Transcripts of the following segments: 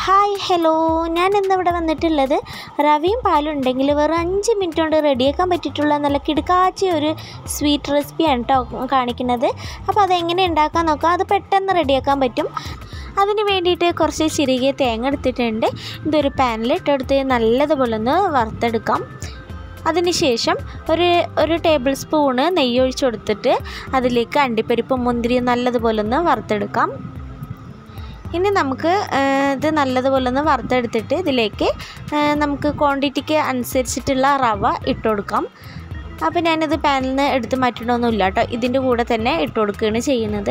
hi hello ഞാൻ ഇന്നിവിടെ വന്നിട്ടുള്ളത് റവയും പാലും ഉണ്ടെങ്കിൽ വെറും അഞ്ച് മിനിറ്റ് കൊണ്ട് റെഡിയാക്കാൻ പറ്റിയിട്ടുള്ള നല്ല കിടുക്കാച്ചി ഒരു സ്വീറ്റ് റെസിപ്പിയാണ് കേട്ടോ കാണിക്കുന്നത് അപ്പോൾ അതെങ്ങനെ ഉണ്ടാക്കാൻ നോക്കാം അത് പെട്ടെന്ന് റെഡിയാക്കാൻ പറ്റും അതിന് വേണ്ടിയിട്ട് കുറച്ച് ചിരികിയ തേങ്ങ എടുത്തിട്ടുണ്ട് ഇതൊരു പാനിൽ ഇട്ടെടുത്ത് നല്ലതുപോലെ ഒന്ന് വറുത്തെടുക്കാം അതിനുശേഷം ഒരു ഒരു ടേബിൾ സ്പൂണ് നെയ്യ് ഒഴിച്ച് കൊടുത്തിട്ട് അതിലേക്ക് അണ്ടിപ്പരിപ്പും മുന്തിരിയും നല്ലതുപോലെ ഒന്ന് വറുത്തെടുക്കാം ഇനി നമുക്ക് ആ, ഇത് നല്ലതുപോലെ ഒന്ന് വറുത്തെടുത്തിട്ട് ഇതിലേക്ക് ആ, നമുക്ക് ക്വാണ്ടിറ്റിക്ക് അനുസരിച്ചിട്ടുള്ള റവ ഇട്ട് കൊടുക്കാം അപ്പോൾ ഞാനിത് പാനിൽ നിന്ന് എടുത്ത് മാറ്റണമൊന്നുമില്ല കേട്ടോ ഇതിൻ്റെ കൂടെ തന്നെ ഇട്ട് കൊടുക്കുകയാണ് ചെയ്യുന്നത്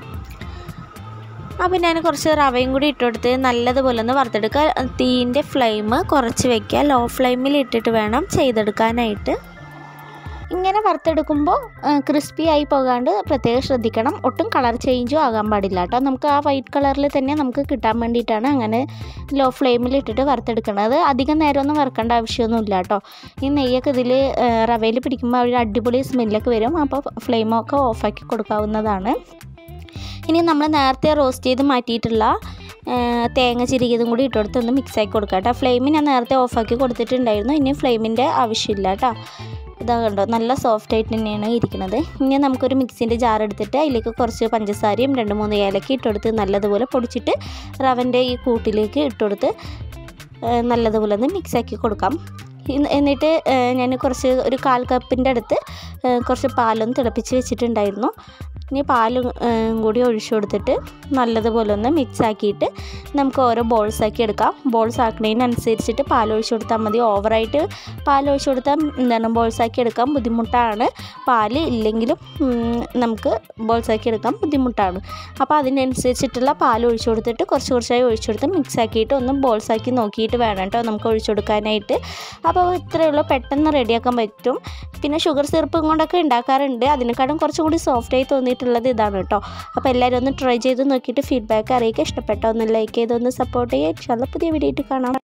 അപ്പോൾ ഞാൻ കുറച്ച് റവയും കൂടി ഇട്ട് കൊടുത്ത് നല്ലതുപോലെ ഒന്ന് വറുത്തെടുക്കുക തീൻ്റെ ഫ്ലെയിം കുറച്ച് വയ്ക്കുക ലോ ഫ്ലെയിമിൽ ഇട്ടിട്ട് വേണം ചെയ്തെടുക്കാനായിട്ട് ഇങ്ങനെ വറുത്തെടുക്കുമ്പോൾ ക്രിസ്പി ആയി പോകാണ്ട് പ്രത്യേകം ശ്രദ്ധിക്കണം ഒട്ടും കളർ ചേഞ്ചും ആകാൻ പാടില്ല കേട്ടോ നമുക്ക് ആ വൈറ്റ് കളറിൽ തന്നെ നമുക്ക് കിട്ടാൻ വേണ്ടിയിട്ടാണ് അങ്ങനെ ലോ ഫ്ലെയിമിൽ ഇട്ടിട്ട് വറുത്തെടുക്കുന്നത് അധികം നേരമൊന്നും വറുക്കേണ്ട ആവശ്യമൊന്നുമില്ല കേട്ടോ ഈ നെയ്യൊക്കെ ഇതിൽ റവയിൽ പിടിക്കുമ്പോൾ ഒരു അടിപൊളി സ്മെല്ലൊക്കെ വരും അപ്പോൾ ഫ്ലെയിമൊക്കെ ഓഫാക്കി കൊടുക്കാവുന്നതാണ് ഇനി നമ്മൾ നേരത്തെ റോസ്റ്റ് ചെയ്ത് മാറ്റിയിട്ടുള്ള ആ, തേങ്ങ ചിരികിയതും കൂടി ഇട്ടുകൊടുത്ത് ഒന്ന് മിക്സ് ആക്കി കൊടുക്കാം കേട്ടോ ഫ്ലെയിം ഞാൻ നേരത്തെ ഓഫാക്കി കൊടുത്തിട്ടുണ്ടായിരുന്നു ഇനി ഫ്ലെയിമിൻ്റെ ആവശ്യമില്ല കേട്ടോ ഇതാ കണ്ടോ നല്ല സോഫ്റ്റ് ആയിട്ട് തന്നെയാണ് ഇരിക്കുന്നത് ഇനി നമുക്കൊരു മിക്സിൻ്റെ ജാർ എടുത്തിട്ട് അതിലേക്ക് കുറച്ച് പഞ്ചസാരയും രണ്ട് മൂന്ന് ഏലക്ക ഇട്ടുകൊടുത്ത് നല്ലതുപോലെ പൊടിച്ചിട്ട് റവൻ്റെ ഈ കൂട്ടിലേക്ക് ഇട്ടുകൊടുത്ത് ആ, നല്ലതുപോലെ ഒന്ന് മിക്സ് ആക്കി കൊടുക്കാം ഇന്ന് എന്നിട്ട് ആ, ഞാൻ കുറച്ച് ഒരു കാൽ കപ്പിൻ്റെ അടുത്ത് ആ, കുറച്ച് പാലൊന്ന് തിളപ്പിച്ച് വെച്ചിട്ടുണ്ടായിരുന്നു ഇനി പാലും ആ, കൂടി ഒഴിച്ചു കൊടുത്തിട്ട് നല്ലതുപോലെ ഒന്ന് മിക്സ് ആക്കിയിട്ട് നമുക്ക് ഓരോ ബോൾസ് ആക്കി എടുക്കാം ബോൾസ് ആക്കുന്നതിനനുസരിച്ചിട്ട് പാൽ ഒഴിച്ചു കൊടുത്താൽ മതി ഓവറായിട്ട് പാൽ ഒഴിച്ചു കൊടുത്താൽ എന്താണ് ബോൾസ് ആക്കി എടുക്കാൻ ബുദ്ധിമുട്ടാണ് പാല് ഇല്ലെങ്കിലും ഉം, നമുക്ക് ബോൾസ് ആക്കി എടുക്കാൻ ബുദ്ധിമുട്ടാണ് അപ്പോൾ അതിനനുസരിച്ചിട്ടുള്ള പാൽ ഒഴിച്ചു കൊടുത്തിട്ട് കുറച്ച് കുറച്ചായി ഒഴിച്ചു കൊടുത്ത് മിക്സ് ആക്കിയിട്ട് ഒന്ന് ബോൾസ് ആക്കി നോക്കിയിട്ട് വേണം കേട്ടോ നമുക്ക് ഒഴിച്ചു കൊടുക്കാനായിട്ട് അപ്പോൾ ഇത്രയേ ഉള്ളൂ പെട്ടെന്ന് റെഡിയാക്കാൻ പറ്റും പിന്നെ ഷുഗർ സിറപ്പും കൊണ്ടൊക്കെ ഉണ്ടാക്കാറുണ്ട് അതിനെക്കാളും കുറച്ചും കൂടി സോഫ്റ്റായി തോന്നിയിട്ടുള്ളത് ഇതാണ് കേട്ടോ അപ്പോൾ എല്ലാവരും ഒന്ന് ട്രൈ ചെയ്ത് നോക്കിയിട്ട് ഫീഡ്ബാക്ക് അറിയിക്കുക ഇഷ്ടപ്പെട്ടോ ഒന്ന് ലൈക്ക് ചെയ്തൊന്ന് സപ്പോർട്ട് ചെയ്യുക ഇൻഷാല്ല പുതിയ വീഡിയോ ആയിട്ട് കാണാം